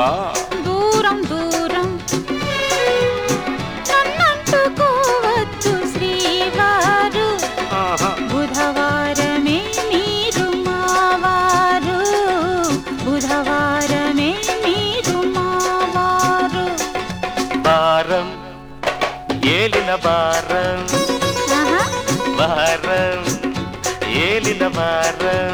దూరం దూరం నన్నంటుకోవచ్చు శ్రీవారు ఆహా. బుధవారమే మీరు మావారు బుధవారమే మీరు మావారు భారం ఏలిన భారం ఆహా. భారం ఏలిన భారం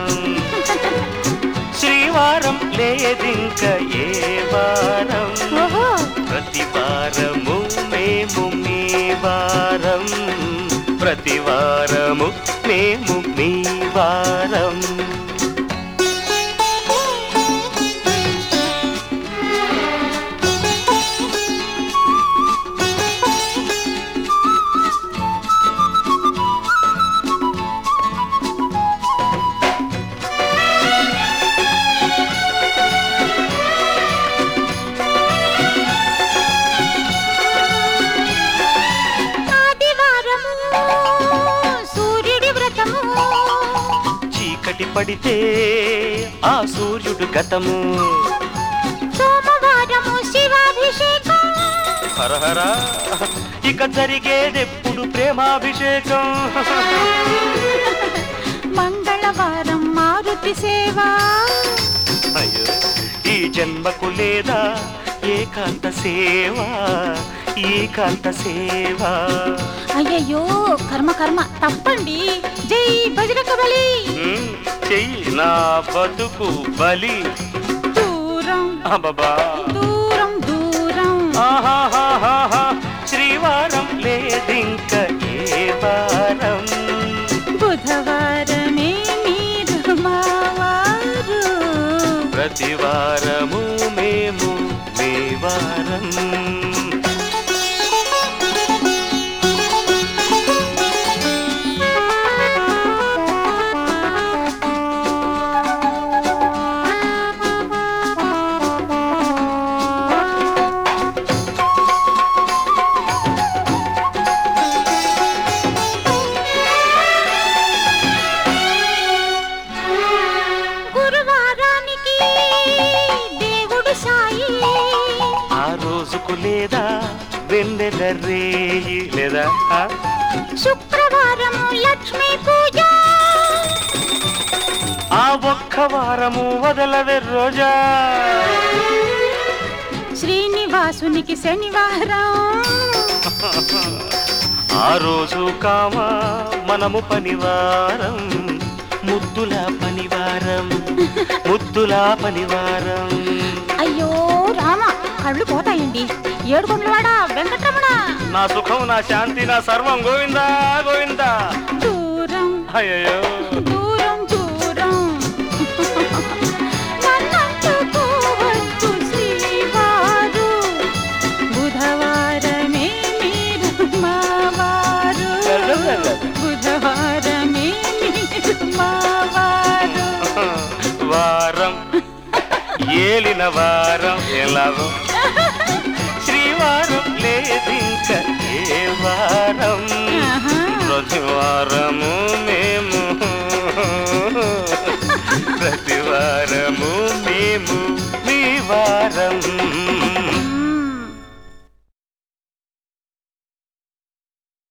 శ్రీవారం లేదింక ఏ వారం ఓహో ప్రతి వారము మేము మీ వారం ప్రతి వారము మేము మీ వారం ఆదివారము సూర్యుడి వ్రతము చీకటి పడితే ఆ సూర్యుడు గతము సోమవారము శివాభిషేకం హరహర ఇక జరిగేదెప్పుడు ప్రేమాభిషేకం మంగళవారం మారుతి సేవ అయ్యో ఈ జన్మకు లేదా ఏకాంత సేవ ఏకాంత సేవ అయ్యయ్యో కర్మ కర్మ తప్పండి జై బజరక బలి ఉమ్, చెయ్యి నా బతుకు బలి దూరం అబ్బబ్బా దూరం దూరం ఆహాహాహాహా. శ్రీవారం లేదింక ఏ వారం బుధవారమే మీరు మావారు ప్రతి వారము మేము మీ వారం గురువారానికి దేవుడు సాయి ఆ రోజుకు లేదా వెన్నెల రేయి లేదా ఆ? శుక్రవారం లక్ష్మీ పూజ ఆ ఒక్క వారము వదలవే రోజా శ్రీనివాసునికి శనివారం ఆ రోజు కామా మనము పనివారం ముద్దుల పనివారం ముద్దుల పనివారం అయ్యో రామ కళ్ళు పోతాయండి ఏడుకొండలవాడ వెంకటరమణ నా సుఖం నా శాంతి నా సర్వం గోవిందా గోవిందా దూరం అయ్యో దూరం దూరం నన్నంటుకోవచ్చు శ్రీవారు బుధవారమే మీరు మావారు బుధవారమే మీరు మావారు వారం ఏలిన వారం ఎలాగో శ్రీవారం లేదింక ఏ వారం ఆహా. ప్రతి వారము మేము ప్రతి వారము మేము మీ వారం